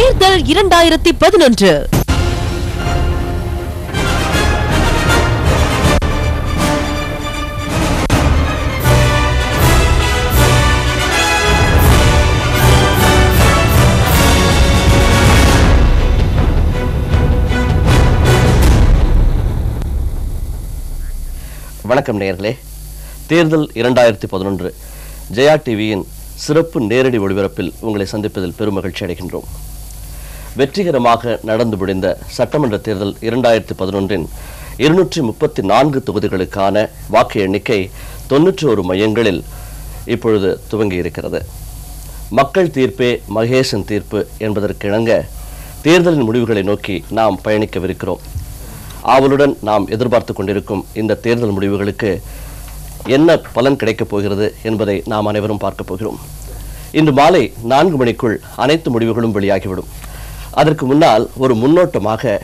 தேர்தல் இரண்டாயிரத்தி பதினொன்று வணக்கம் நேயர்களே தேர்தல் இரண்டாயிரத்தி பதினொன்று ஜெயா டிவியின் சிறப்பு நேரடி ஒளிபரப்பில் உங்களை சந்திப்பதில் பெருமகிழ்ச்சி அடைகின்றோம் வெற்றிகரமாக நடந்து முடிந்த சட்டமன்ற தேர்தல் இரண்டாயிரத்தி பதினொன்றின் இருநூற்றி முப்பத்தி நான்கு தொகுதிகளுக்கான வாக்கு எண்ணிக்கை தொன்னூற்றி ஒரு மையங்களில் இப்பொழுது துவங்கி இருக்கிறது மக்கள் தீர்ப்பே மகேசன் தீர்ப்பு என்பதற்கிணங்க தேர்தலின் முடிவுகளை நோக்கி நாம் பயணிக்கவிருக்கிறோம் ஆவலுடன் நாம் எதிர்பார்த்து கொண்டிருக்கும் இந்த தேர்தல் முடிவுகளுக்கு என்ன பலன் கிடைக்கப் போகிறது என்பதை நாம் அனைவரும் பார்க்க போகிறோம் இன்று மாலை நான்கு மணிக்குள் அனைத்து முடிவுகளும் வெளியாகிவிடும் அதற்கு முன்னால் ஒரு முன்னோட்டமாக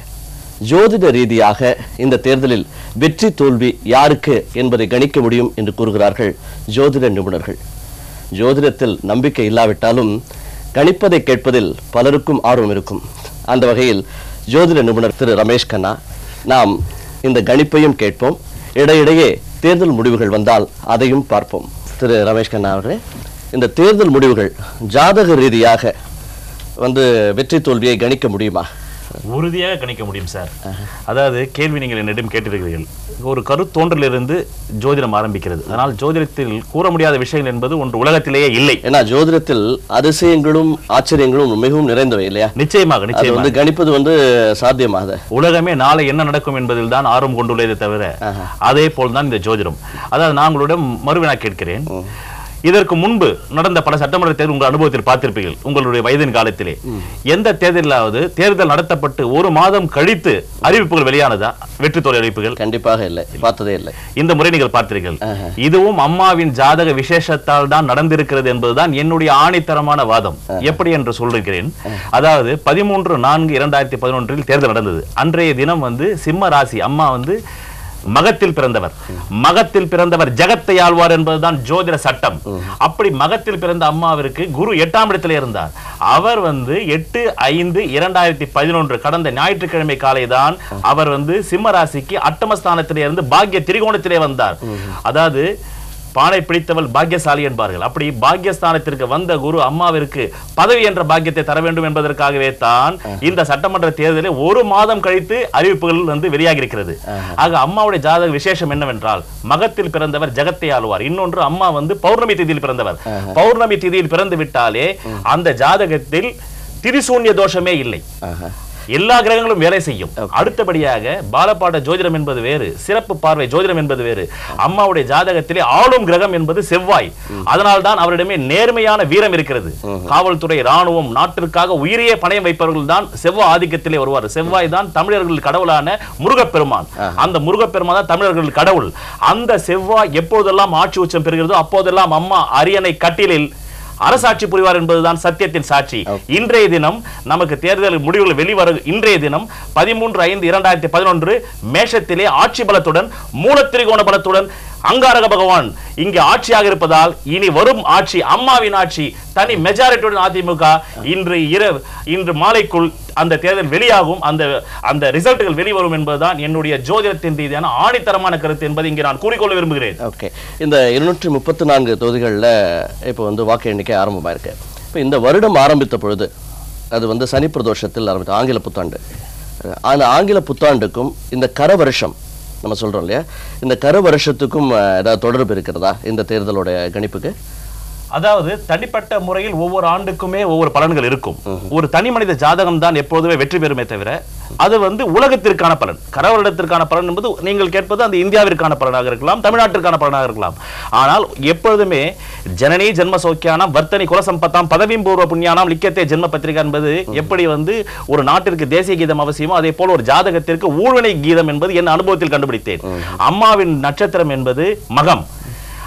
ஜோதிட ரீதியாக இந்த தேர்தலில் வெற்றி தோல்வி யாருக்கு என்பதை கணிக்க முடியும் என்று கூறுகிறார்கள் ஜோதிட நிபுணர்கள் ஜோதிடத்தில் நம்பிக்கை இல்லாவிட்டாலும் கணிப்பதை கேட்பதில் பலருக்கும் ஆர்வம் இருக்கும் அந்த வகையில் ஜோதிட நிபுணர் திரு ரமேஷ் கண்ணா நாம் இந்த கணிப்பையும் கேட்போம் இடையிடையே தேர்தல் முடிவுகள் வந்தால் அதையும் பார்ப்போம் திரு ரமேஷ் கண்ணா அவர்களே இந்த தேர்தல் முடிவுகள் ஜாதக ரீதியாக வந்து வெற்றி தோல்வியை கணிக்க முடியுமா உறுதியாக கணிக்க முடியும் சார் அதாவது கேள்வி நீங்கள் என்னிடம் கேட்டிருக்கிறீர்கள் ஒரு கருத்தோன்றலிருந்து ஜோதிடம் ஆரம்பிக்கிறது ஆனால் ஜோதிடத்தில் கூற முடியாத விஷயங்கள் என்பது ஒன்று உலகத்திலேயே இல்லை ஏன்னா ஜோதிடத்தில் அதிசயங்களும் ஆச்சரியங்களும் மிகவும் நிறைந்தவை இல்லையா நிச்சயமாக அது நிச்சயமாக வந்து கணிப்பது வந்து சாத்தியமாகுது உலகமே நாளை என்ன நடக்கும் என்பதில் தான் ஆர்வம் கொண்டுள்ளதே தவிர அதே போல் தான் இந்த ஜோதிடம் அதாவது நான் உங்களிடம் மறுவினா கேட்கிறேன் இதற்கு முன்பு நடந்த பல சட்டமன்ற தேர்தல் உங்கள் அனுபவத்தில் பார்த்திருப்பீர்கள் உங்களுடைய வயதின் காலத்திலே எந்த தேர்தலாவது தேர்தல் நடத்தப்பட்டு ஒரு மாதம் கழித்து அறிவிப்புகள் வெளியானதா வெற்றி தோல்வி அறிவிப்புகள் கண்டிப்பாக இல்லை பார்த்ததே இல்லை இந்த முறை நீங்கள் பார்த்தீர்கள் இதுவும் அம்மாவின் ஜாதக விசேஷத்தால் தான் நடந்திருக்கிறது என்பதுதான் என்னுடைய ஆணித்தரமான வாதம் எப்படி என்று சொல்லிருக்கிறேன் அதாவது பதிமூன்று நான்கு இரண்டாயிரத்தி பதினொன்றில் தேர்தல் நடந்தது அன்றைய தினம் வந்து சிம்ம ராசி அம்மா வந்து மகத்தில் பிறந்தவர் மகத்தில் பிறந்தவர் ஜெகத்தை ஆழ்வார் என்பதுதான் ஜோதிட சட்டம் அப்படி மகத்தில் பிறந்த அம்மாவிற்கு குரு எட்டாம் இடத்திலே இருந்தார் அவர் வந்து எட்டு ஐந்து இரண்டாயிரத்தி பதினொன்று கடந்த ஞாயிற்றுக்கிழமை காலை தான் அவர் வந்து சிம்ம ராசிக்கு அட்டமஸ்தானத்திலே இருந்து பாக்ய திரிகோணத்திலே வந்தார் அதாவது பானை பிடித்தவள் பாக்கியசாலி என்பார்கள் அப்படி பாக்கியஸ்தானத்திற்கு வந்த குரு அம்மாவிற்கு பதவி என்ற பாக்கியத்தை தர வேண்டும் என்பதற்காகவே தான் இந்த சட்டமன்ற தேர்தலில் ஒரு மாதம் கழித்து அறிவிப்புகள் வந்து வெளியாகி இருக்கிறது ஆக அம்மாவுடைய ஜாதக விசேஷம் என்னவென்றால் மகத்தில் பிறந்தவர் ஜெகத்தை ஆளுவார் இன்னொன்று அம்மா வந்து பௌர்ணமி திதியில் பிறந்தவர் பௌர்ணமி திதியில் பிறந்து விட்டாலே அந்த ஜாதகத்தில் திரிசூன்ய தோஷமே இல்லை ஆஹா. எல்லா கிரகங்களும் வேலை செய்யும் அடுத்தபடியாக பாலப்பாட ஜோதிடம் என்பது வேறு சிறப்பு பார்வை ஜோதிடம் என்பது வேறு அம்மாவுடைய ஜாதகத்திலே ஆளும் கிரகம் என்பது செவ்வாய் அதனால் தான் அவரிடமே நேர்மையான வீரம் இருக்கிறது காவல்துறை ராணுவம் நாட்டிற்காக உயிரையே பணயம் வைப்பவர்கள் தான் செவ்வாய் ஆதிக்கத்திலே வருவார் செவ்வாய் தான் தமிழர்கள் கடவுளான முருகப்பெருமான் அந்த முருகப்பெருமான் தான் தமிழர்கள் கடவுள் அந்த செவ்வாய் எப்போதெல்லாம் ஆட்சி உச்சம் பெறுகிறதோ அப்போதெல்லாம் அம்மா அரியணை கட்டிலில் அரசாட்சி புரிவார் என்பதுதான் சத்தியத்தின் சாட்சி இன்றைய தினம் நமக்கு தேர்தல் முடிவுகள் வெளிவர இன்றைய தினம் பதிமூன்று ஐந்து இரண்டாயிரத்தி பதினொன்று மேஷத்திலே ஆட்சி பலத்துடன் மூலத்திரிகோண பலத்துடன் அங்காரக பகவான் இங்கே ஆட்சியாக இருப்பதால் இனி வரும் ஆட்சி அம்மாவின் ஆட்சி தனி மெஜாரிட்டியுடன் அதிமுக இன்று இரவு இன்று மாலைக்குள் அந்த தேர்தல் வெளியாகும் அந்த அந்த ரிசல்ட்டுகள் வெளிவரும் என்பதுதான் என்னுடைய ஜோதிடத்தின் ரீதியான ஆணித்தரமான கருத்து என்பதை இங்கே நான் கூறிக்கொள்ள விரும்புகிறேன் ஓகே இந்த இருநூற்றி முப்பத்தி நான்கு தொகுதிகளில் இப்போ வந்து வாக்கு எண்ணிக்கை ஆரம்பமாக இருக்கு இப்போ இந்த வருடம் ஆரம்பித்த பொழுது அது வந்து சனி பிரதோஷத்தில் ஆரம்பித்த ஆங்கில புத்தாண்டு அஹ் அந்த ஆங்கில புத்தாண்டுக்கும் இந்த கர வருஷம் நம்ம சொல்றோம் இல்லையா இந்த கர வருஷத்துக்கும் அஹ், ஏதாவது தொடர்பு இருக்கிறதா இந்த தேர்தலோட கணிப்புக்கு அதாவது தனிப்பட்ட முறையில் ஒவ்வொரு ஆண்டுக்குமே ஒவ்வொரு பலன்கள் இருக்கும் ஒரு தனி மனித ஜாதகம் தான் எப்போதுமே வெற்றி பெறுமே தவிர அது வந்து உலகத்திற்கான பலன் கரவரிடத்திற்கான பலன் என்பது நீங்கள் கேட்பது அந்த இந்தியாவிற்கான பலனாக இருக்கலாம் தமிழ்நாட்டிற்கான பலனாக இருக்கலாம் ஆனால் எப்பொழுதுமே ஜனனி ஜென்ம சௌக்கியானம் வர்த்தனி குலசம்பத்தாம் பதவியும் பூர்வ புண்ணியானாம் லிக்கத்தே ஜென்ம பத்திரிகா என்பது எப்படி வந்து ஒரு நாட்டிற்கு தேசிய கீதம் அவசியமோ அதே போல ஒரு ஜாதகத்திற்கு ஊழ்வினை கீதம் என்பது என் அனுபவத்தில் கண்டுபிடித்தேன் அம்மாவின் நட்சத்திரம் என்பது மகம்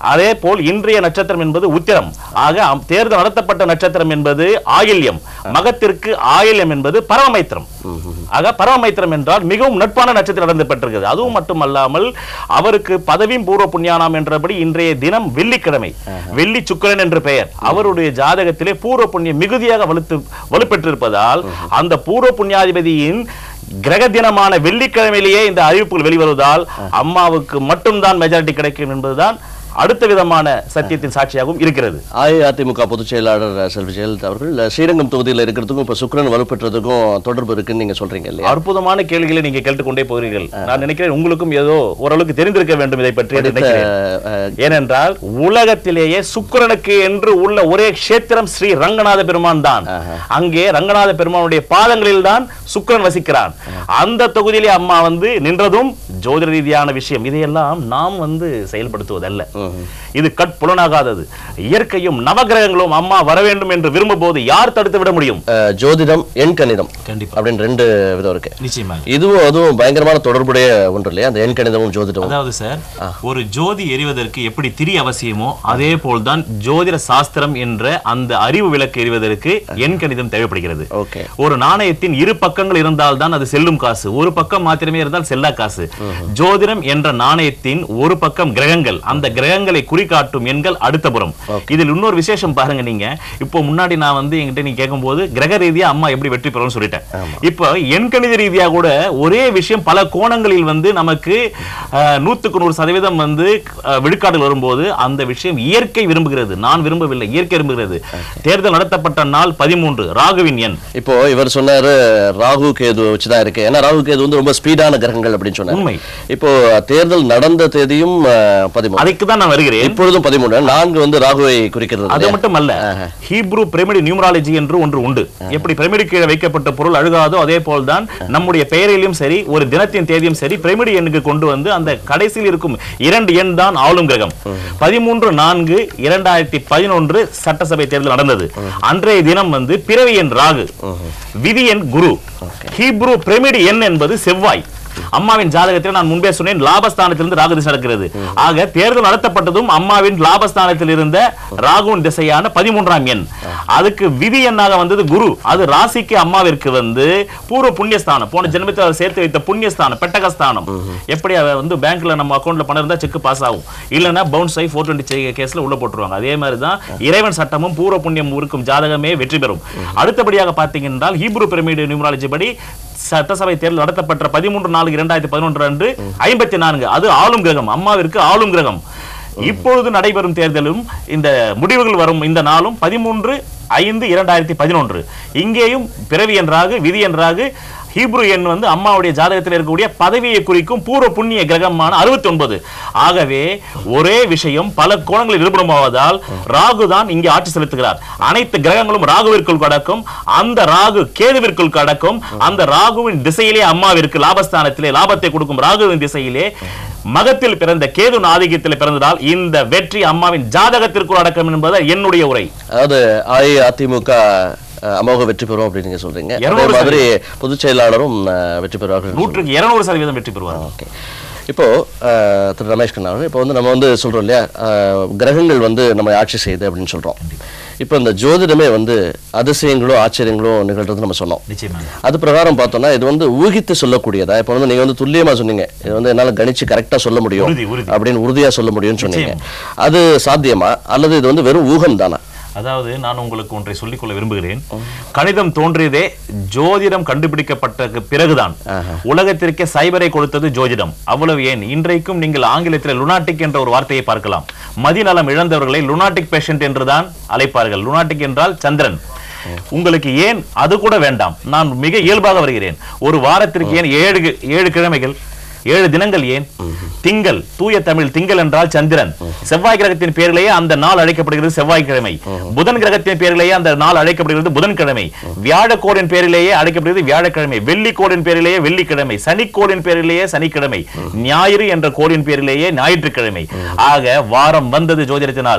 அதே போல் இன்றைய நட்சத்திரம் என்பது உத்திரம் ஆக அம்- தேர்தல் நடத்தப்பட்ட நட்சத்திரம் என்பது ஆயில்யம் மகத்திற்கு ஆயில்யம் என்பது பரமமைத்திரம் ஆக பரமமைத்திரம் என்றால் மிகவும் நட்பான நட்சத்திரம் நடந்தப்பட்டிருக்கிறது அதுவும் மட்டுமல்லாமல் அவருக்கு பதவியும் பூர்வ புண்ணியானாம் என்றபடி இன்றைய தினம் வெள்ளிக்கிழமை வெள்ளி சுக்கிரன் என்று பெயர் அவருடைய ஜாதகத்திலே பூர்வ புண்ணியம் மிகுதியாக வலுத்து வலுப்பெற்றிருப்பதால் அந்த பூர்வ புண்ணியாதிபதியின் கிரக தினமான வெள்ளிக்கிழமையிலேயே இந்த அறிவிப்புகள் வெளிவருவதால் அம்மாவுக்கு மட்டும்தான் மெஜாரிட்டி கிடைக்கும் என்பதுதான் அடுத்த விதமான சத்தியத்தின் சாட்சியாகவும் இருக்கிறது அஇஅதிமுக பொதுச் செயலாளர் செல்வி ஜெயலலிதா அவர்கள் ஸ்ரீரங்கம் தொகுதியில் இருக்கிறதுக்கும் இப்ப சுக்கிரன் வலுப்பெற்றதுக்கும் தொடர்பு இருக்குன்னு நீங்க சொல்றீங்க இல்லையா அற்புதமான கேள்விகளை நீங்க கேட்டுக்கொண்டே போகிறீர்கள் நான் நினைக்கிறேன் உங்களுக்கும் ஏதோ ஓரளவுக்கு தெரிந்திருக்க வேண்டும் இதை பற்றி என்று நினைக்கிறேன் அஹ், ஏனென்றால் உலகத்திலேயே சுக்கிரனுக்கு என்று உள்ள ஒரே கஷேத்திரம் ஸ்ரீ ரங்கநாத பெருமான் தான் அங்கே ரங்கநாத பெருமானுடைய பாதங்களில் தான் சுக்கிரன் வசிக்கிறான் அந்த தொகுதியிலே அம்மா வந்து நின்றதும் ஜோதிட ரீதியான விஷயம் இதையெல்லாம் நாம் வந்து செயல்படுத்துவதல்ல இது கட்புலனாகாதது இயற்கையும் நவகிரகங்களும் அம்மா வர வேண்டும் என்று விரும்பும் போது யார் தடுத்து விட முடியும் அஹ், ஜோதிடம் எண் கணிதம் கண்டிப்பா அப்படின்னு ரெண்டு விதம் இருக்கு நிச்சயமாக இதுவும் அதுவும் பயங்கரமான தொடர்புடைய ஒன்று இல்லையா அந்த எண் கணிதமும் ஜோதிடமும் அதாவது சார் ஒரு ஜோதி எரிவதற்கு எப்படி திரி அவசியமோ அதே போல்தான் ஜோதிட சாஸ்திரம் என்ற அந்த அறிவு விளக்கு எரிவதற்கு எண் கணிதம் தேவைப்படுகிறது ஓகே ஒரு நாணயத்தின் இரு பக்கங்கள் இருந்தால் தான் அது செல்லும் காசு ஒரு பக்கம் மாத்திரமே இருந்தால் செல்லா காசு ஜோதிடம் என்ற நாணயத்தின் ஒரு பக்கம் கிரகங்கள் அந்த கிரகங்களை குறிகாட்டும் எண்கள் அடுத்த புறம் இதில் இன்னொரு விசேஷம் பாருங்க நீங்க இப்போ முன்னாடி நான் வந்து என்கிட்ட நீங்க கேட்கும்போது கிரக ரீதியா அம்மா எப்படி வெற்றி பெறும்னு சொல்லிட்டேன் இப்போ எண்கணித ரீதியா கூட ஒரே விஷயம் பல கோணங்களில் வந்து நமக்கு அஹ், நூத்துக்கு நூறு சதவீதம் வந்து அஹ், விழுக்காடுகள் வரும்போது அந்த விஷயம் இயற்கை விரும்புகிறது நான் விரும்பவில்லை இயற்கை விரும்புகிறது தேர்தல் நடத்தப்பட்ட நாள் பதிமூன்று ராகுவின் எண் இப்போ இவர் சொன்னாரு ராகு கேது வச்சுதான் இருக்கு ஏன்னா ராகு கேது வந்து ரொம்ப ஸ்பீடான கிரகங்கள் அப்படின்னு சொன்னாரு உண்மை. இப்போ தேர்தல் நடந்த தேதியும் அஹ், பதிமூணு அதுக்கு தான் நான் வருகிறேன் இப்பொழுதும் பதிமூணு நான்கு வந்து ராகுவை குறிக்கிறது அது இல்லையா? மட்டும் அல்ல ஹீப்ரு பிரமிடு நியூமராலஜி என்று ஒன்று உண்டு எப்படி பிரமிடு கீழே வைக்கப்பட்ட பொருள் அழுகாதோ அதே போல்தான் நம்முடைய பெயரிலும் சரி ஒரு தினத்தின் தேதியும் சரி பிரமிடு எண்ணுக்கு கொண்டு வந்து அந்த கடைசியில் இருக்கும் இரண்டு எண் தான் ஆளும் கிரகம் பதிமூன்று நான்கு இரண்டாயிரத்தி பதினொன்று சட்டசபை தேர்தல் நடந்தது அன்றைய தினம் வந்து பிறவி எண் ராகு விதி எண் குரு ஹீப்ரு பிரமிடு எண் என்பது செவ்வாய் அம்மாவின் ஜாதகத்தில் நான் முன்பே சொன்னேன் லாபஸ்தானத்திலிருந்து ராகு திசை நடக்கிறது ஆக தேர்தல் நடத்தப்பட்டதும் அம்மாவின் லாபஸ்தானத்தில் இருந்த ராகுவின் திசையான பதிமூன்றாம் எண் அதுக்கு விதி எண்ணாக வந்தது குரு அது ராசிக்கு அம்மாவிற்கு வந்து பூர்வ புண்ணியஸ்தானம் போன ஜென்மத்தில் அவர் சேர்த்து வைத்த புண்ணியஸ்தானம் பெட்டகஸ்தானம் எப்படி அவ வந்து பேங்க்ல நம்ம அக்கௌண்ட்ல பணம் இருந்தா செக் பாஸ் ஆகும் இல்லைன்னா பவுன்ஸ் ஆகி ஃபோர் டுவெண்ட்டி கேஸ்ல உள்ள போட்டுருவாங்க அதே மாதிரி தான் இறைவன் சட்டமும் பூர்வ புண்ணியம் இருக்கும் ஜாதகமே வெற்றி பெறும் அடுத்தபடியாக பார்த்தீங்கன்னா ஹீப்ரு பிரமிடு நியூமராலஜி படி சட்டசபை தேர்தல் நடத்தப்பட்ட பதிமூன்று நாலு இரண்டாயிரத்தி பதினொன்று அன்று ஐம்பத்தி நான்கு அது ஆளும் கிரகம் அம்மாவிற்கு ஆளும் கிரகம் இப்பொழுது நடைபெறும் தேர்தலும் இந்த முடிவுகள் வரும் இந்த நாளும் பதிமூன்று ஐந்து இரண்டாயிரத்தி பதினொன்று இங்கேயும் பிறவி என்றாக விதி என்றாக ஹீப்ரு எண் வந்து அம்மாவுடைய ஜாதகத்தில் இருக்கக்கூடிய பதவியை குறிக்கும் பூர்வ புண்ணிய கிரகமான அறுபத்தி ஒன்பது ஆகவே ஒரே விஷயம் பல கோணங்களில் நிரூபணமாவதால் ராகு தான் இங்கே ஆட்சி செலுத்துகிறார் அனைத்து கிரகங்களும் ராகுவிற்குள் கடக்கும் அந்த ராகு கேதுவிற்குள் கடக்கும் அந்த ராகுவின் திசையிலே அம்மாவிற்கு லாபஸ்தானத்திலே லாபத்தை கொடுக்கும் ராகுவின் திசையிலே மகத்தில் பிறந்த கேது ஆதிக்கத்தில் பிறந்ததால் இந்த வெற்றி அம்மாவின் ஜாதகத்திற்குள் அடக்கம் என்பது என்னுடைய உரை அதாவது அஇஅதிமுக அஹ், அமோக வெற்றி பெறும் அப்படின்னு நீங்க சொல்றீங்க அதே இருநூறு மாதிரி பொதுச் செயலாளரும் அஹ், வெற்றி பெறுவார்கள் நூற்றுக்கு இருநூறு சதவீதம் வெற்றி பெறுவார் ஓகே இப்போ அஹ், திரு ரமேஷ் கண்ணா அவர்கள், இப்போ வந்து நம்ம வந்து சொல்றோம் இல்லையா அஹ், கிரகங்கள் வந்து நம்ம ஆட்சி செய்யுது அப்படின்னு சொல்றோம் இப்போ இந்த ஜோதிடமே வந்து அதிசயங்களும் ஆச்சரியங்களும் நிகழ்றது நம்ம சொன்னோம் நிச்சயமாக அது பிரகாரம் பார்த்தோம்னா இது வந்து ஊகித்து சொல்லக்கூடியதா இப்போ வந்து நீங்க வந்து துல்லியமா சொன்னீங்க இது வந்து என்னால கணிச்சு கரெக்டா சொல்ல முடியும் உறுதி, உறுதி. அப்படின்னு உறுதியா சொல்ல முடியும்னு சொன்னீங்க அது சாத்தியமா அல்லது இது வந்து வெறும் ஊகம் தானா அதாவது நான் உங்களுக்கு ஒன்றை சொல்லிக்கொள்ள விரும்புகிறேன் கணிதம் தோன்றியதே ஜோதிடம் கண்டுபிடிக்கப்பட்ட பிறகுதான் உலகத்திற்கே சைபரை கொடுத்தது ஜோதிடம் அவ்வளவு ஏன் இன்றைக்கும் நீங்கள் ஆங்கிலத்தில் லுனாட்டிக் என்ற ஒரு வார்த்தையை பார்க்கலாம் மதிநலம் இழந்தவர்களை லுனாட்டிக் பேஷண்ட் என்றுதான் அழைப்பார்கள் லுனாட்டிக் என்றால் சந்திரன் உங்களுக்கு ஏன் அது கூட வேண்டாம் நான் மிக இயல்பாக வருகிறேன் ஒரு வாரத்திற்கு ஏன் ஏழு ஏழு கிழமைகள் ஏழு தினங்கள் ஏன் திங்கள் தூய தமிழ் திங்கள் என்றால் சந்திரன் செவ்வாய் கிரகத்தின் பேரிலேயே அந்த நாள் அழைக்கப்படுகிறது செவ்வாய்க்கிழமை புதன் கிரகத்தின் பேரிலேயே அந்த நாள் அழைக்கப்படுகிறது புதன்கிழமை வியாழக்கோளின் பேரிலேயே அழைக்கப்படுகிறது வியாழக்கிழமை வெள்ளிக்கோளின் பேரிலேயே வெள்ளிக்கிழமை சனிக்கோளின் பேரிலேயே சனிக்கிழமை ஞாயிறு என்ற கோளின் பேரிலேயே ஞாயிற்றுக்கிழமை ஆக வாரம் வந்தது ஜோதிடத்தினால்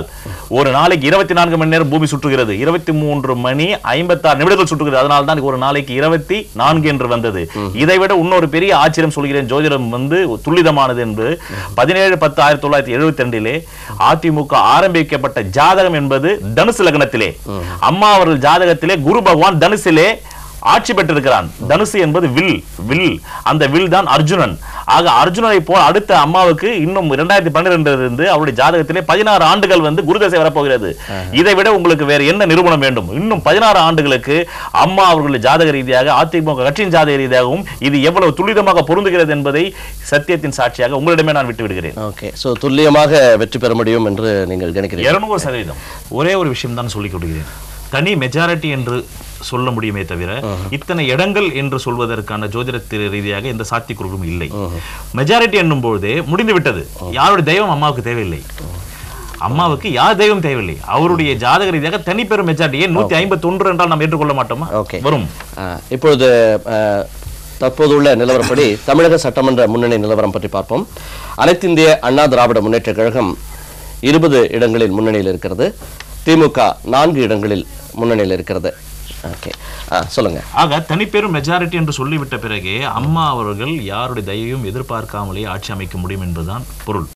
ஒரு நாளைக்கு இருபத்தி நான்கு மணி நேரம் பூமி சுற்றுகிறது இருபத்தி மூன்று மணி ஐம்பத்தாறு நிமிடங்கள் சுற்றுகிறது அதனால தான் ஒரு நாளைக்கு இருபத்தி நான்கு என்று வந்தது இதை விட இன்னொரு பெரிய ஆச்சரியம் சொல்கிறேன் ஜோதிடம் வந்து துல்லிதமானது என்று பதினேழு பத்து ஆயிரத்தி தொள்ளாயிரத்தி எழுபத்தி ரெண்டிலே அதிமுக ஆரம்பிக்கப்பட்ட ஜாதகம் என்பது தனுசு லக்னத்திலே அம்மா அவர்கள் ஜாதகத்திலே குரு பகவான் தனுசிலே ஆட்சி பெற்றிருக்கிறான் தனுசு என்பது வில் வில் அந்த வில் தான் அர்ஜுனன் ஆக அர்ஜுனனை போல் அடுத்த அம்மாவுக்கு இன்னும் இரண்டாயிரத்தி பன்னிரெண்டுல இருந்து அவருடைய ஜாதகத்திலே பதினாறு ஆண்டுகள் வந்து குருதசை வரப்போகிறது இதை விட உங்களுக்கு வேற என்ன நிரூபணம் வேண்டும் இன்னும் பதினாறு ஆண்டுகளுக்கு அம்மா அவர்களுடைய ஜாதக ரீதியாக அதிமுக கட்சியின் ஜாதக ரீதியாகவும் இது எவ்வளவு துல்லிதமாக பொருந்துகிறது என்பதை சத்தியத்தின் சாட்சியாக உங்களிடமே நான் விட்டு விடுகிறேன் ஓகே ஸோ துல்லியமாக வெற்றி பெற முடியும் என்று நீங்கள் கணிக்கிறீர்கள் இருநூறு சதவீதம் ஒரே ஒரு விஷயம் தான் சொல்லிக் கொடுக்கிறேன் தனி மெஜாரிட்டி என்று சொல்ல முடியுமே தவிர இத்தனை இடங்கள் என்று சொல்வதற்கான ஜோதிடத்திற ரீதியாக எந்த சாத்தியக்குறிகளும் இல்லை மெஜாரிட்டி என்னும் பொழுதே முடிந்து விட்டது யாருடைய தெய்வம் அம்மாவுக்கு தேவையில்லை அம்மாவுக்கு யார் தெய்வம் தேவையில்லை அவருடைய ஜாதக ரீதியாக தனிப்பெரும் மெஜாரிட்டி ஏன் நூத்தி ஐம்பத்தி ஒன்று என்றால் நாம் ஏற்றுக்கொள்ள மாட்டோமா Okay. வரும் ஆ, இப்பொழுது ஆ, தற்போதுள்ள நிலவரப்படி தமிழக சட்டமன்ற முன்னணி நிலவரம் பற்றி பார்ப்போம் அனைத்து இந்திய அண்ணா திராவிட முன்னேற்ற கழகம் இருபது இடங்களில் முன்னணியில் இருக்கிறது திமுக நான்கு இடங்களில் முன்னணியில் இருக்கிறது ஓகே ஆ சொல்லுங்க ஆக தனிப்பெரும் மெஜாரிட்டி என்று சொல்லிவிட்ட பிறகே அம்மா அவர்கள் யாருடைய தயவையும் எதிர்பார்க்காமலே ஆட்சி அமைக்க முடியும் என்பதுதான் பொருள்